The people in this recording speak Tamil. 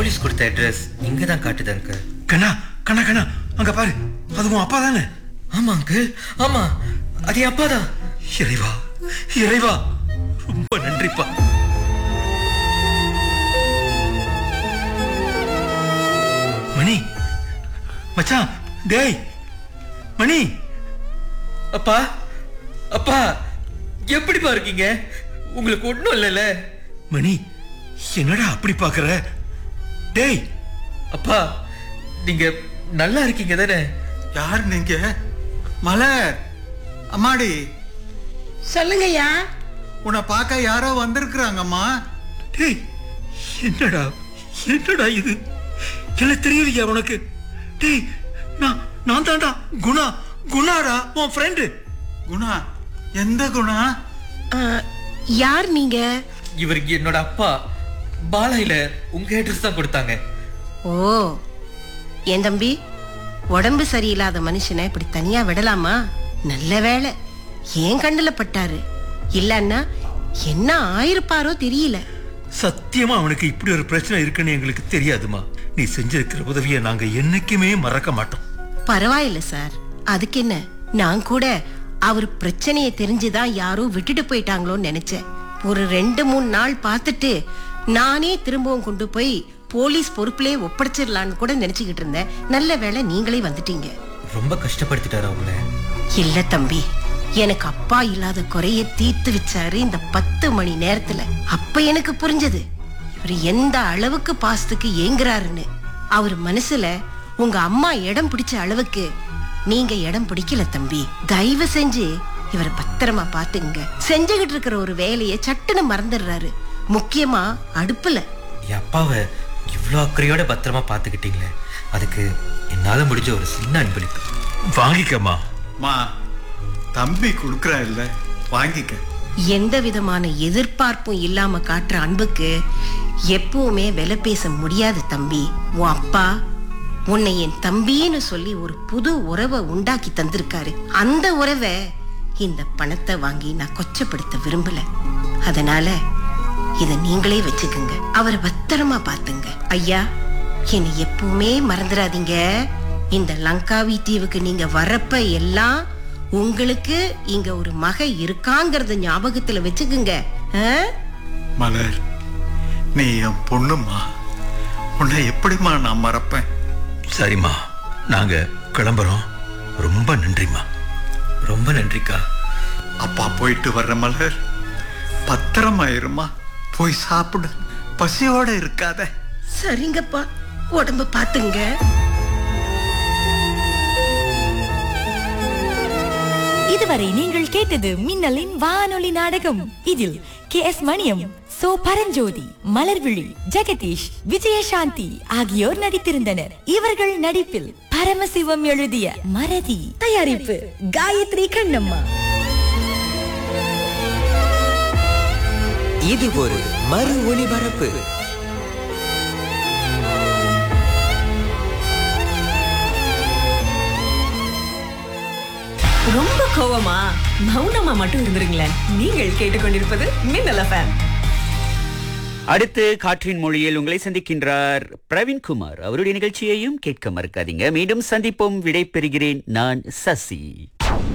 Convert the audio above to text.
போலீஸ் கொடுத்த அட்ரஸ் இங்க தான் காட்டுது அங்கிள் கண்ணா கண்ணா கண்ணா அங்க பாரு அது உன் அப்பா தானே ஆமா அங்கிள் ஆமா அது என் அப்பா தான் இறைவா இறைவா ரொம்ப நன்றிப்பா மணி மச்சான் டேய் மணி அப்பா அப்பா எப்படிப்பா இருக்கீங்க உங்களுக்கு ஒண்ணும் இல்லைல்ல மணி என்னடா அப்படி பாக்குற டேய் அப்பா நீங்க நல்லா இருக்கீங்க தானே யார் நீங்க மலர் அம்மாடி சொல்லுங்கய்யா உன்னை பார்க்க யாரோ வந்திருக்கிறாங்கம்மா டேய் என்னடா என்னடா இது என்ன தெரியலையா உனக்கு டேய் நான் நான் தான்டா குணா குணாடா உன் ஃப்ரெண்டு குணா எந்த குணா ஆ, யார் நீங்க இவர் என்னோட அப்பா பாலாயில உங்க அட்ரஸ் தான் கொடுத்தாங்க ஓ என் தம்பி உடம்பு சரியில்லாத மனுஷனை இப்படி தனியா விடலாமா நல்ல வேளை ஏன் கண்ணுல பட்டாரு இல்லன்னா என்ன ஆயிருப்பாரோ தெரியல சத்தியமா அவனுக்கு இப்படி ஒரு பிரச்சனை இருக்குன்னு எங்களுக்கு தெரியாதுமா நீ செஞ்சிருக்கிற உதவியை நாங்க என்னைக்குமே மறக்க மாட்டோம் பரவாயில்ல சார் அதுக்கு என்ன நான் கூட அவர் பிரச்சனையை தெரிஞ்சுதான் யாரோ விட்டுட்டு போயிட்டாங்களோன்னு நினைச்சேன் ஒரு ரெண்டு மூணு நாள் பார்த்துட்டு நானே திரும்பவும் கொண்டு போய் போலீஸ் பொறுப்புலயே ஒப்படைச்சிடலான்னு கூட நினைச்சுக்கிட்டு இருந்தேன் நல்ல வேளை நீங்களே வந்துட்டீங்க ரொம்ப கஷ்டப்படுத்திட்டாரு அவங்கள இல்ல தம்பி எனக்கு அப்பா இல்லாத குறைய தீர்த்து வச்சாரு இந்த பத்து மணி நேரத்துல அப்ப எனக்கு புரிஞ்சது இவர் எந்த அளவுக்கு பாசத்துக்கு ஏங்குறாருன்னு அவர் மனசுல உங்க அம்மா இடம் பிடிச்ச அளவுக்கு நீங்க இடம் பிடிக்கல தம்பி தயவு செஞ்சு இவரை பத்திரமா பாத்துங்க செஞ்சுகிட்டு இருக்கிற ஒரு வேலையை சட்டுன்னு மறந்துடுறாரு முக்கியமா அடுப்புல என் அப்பாவை இவ்வளோ அக்கறையோட பத்திரமா பார்த்துக்கிட்டீங்களே அதுக்கு என்னால முடிஞ்ச ஒரு சின்ன அன்பளிப்பு வாங்கிக்கம்மா மா தம்பி கொடுக்குறா இல்ல வாங்கிக்க எந்த விதமான எதிர்பார்ப்பும் இல்லாம காட்டுற அன்புக்கு எப்பவுமே விலை பேச முடியாது தம்பி உன் அப்பா உன்னை என் தம்பின்னு சொல்லி ஒரு புது உறவை உண்டாக்கி தந்திருக்காரு அந்த உறவை இந்த பணத்தை வாங்கி நான் கொச்சப்படுத்த விரும்பல அதனால இத நீங்களே வச்சுக்குங்க அவரை பத்திரமா பாத்துங்க ஐயா என்னை எப்பவுமே மறந்துடாதீங்க இந்த லங்காவி தீவுக்கு நீங்க வரப்ப எல்லாம் உங்களுக்கு இங்க ஒரு மக இருக்காங்கறத ஞாபகத்துல வச்சுக்குங்க ஆ? மலர் நீ என் பொண்ணுமா உன்னை எப்படிம்மா நான் மறப்பேன் சரிம்மா நாங்க கிளம்புறோம் ரொம்ப நன்றிம்மா ரொம்ப நன்றிக்கா அப்பா போயிட்டு வர்ற மலர் பத்திரமா இருமா போய் சாப்பிடு பசியோட இருக்காத சரிங்கப்பா உடம்ப பாத்துங்க இதுவரை நீங்கள் கேட்டது மின்னலின் வானொலி நாடகம் இதில் கே எஸ் மணியம் சோ பரஞ்சோதி மலர்விழி ஜெகதீஷ் விஜயசாந்தி ஆகியோர் நடித்திருந்தனர் இவர்கள் நடிப்பில் பரமசிவம் எழுதிய மறதி தயாரிப்பு காயத்ரி கண்ணம்மா இது ஒரு மறு ஒளிபரப்பு ரொம்ப கோவமா மௌனமா மட்டும் இருந்துருங்களேன் நீங்கள் கேட்டுக்கொண்டிருப்பது மின்னல் எஃப்எம் அடுத்து காற்றின் மொழியில் உங்களை சந்திக்கின்றார் பிரவீன்குமார் அவருடைய நிகழ்ச்சியையும் கேட்க மறக்காதீங்க மீண்டும் சந்திப்போம் விடை பெறுகிறேன் நான் சசி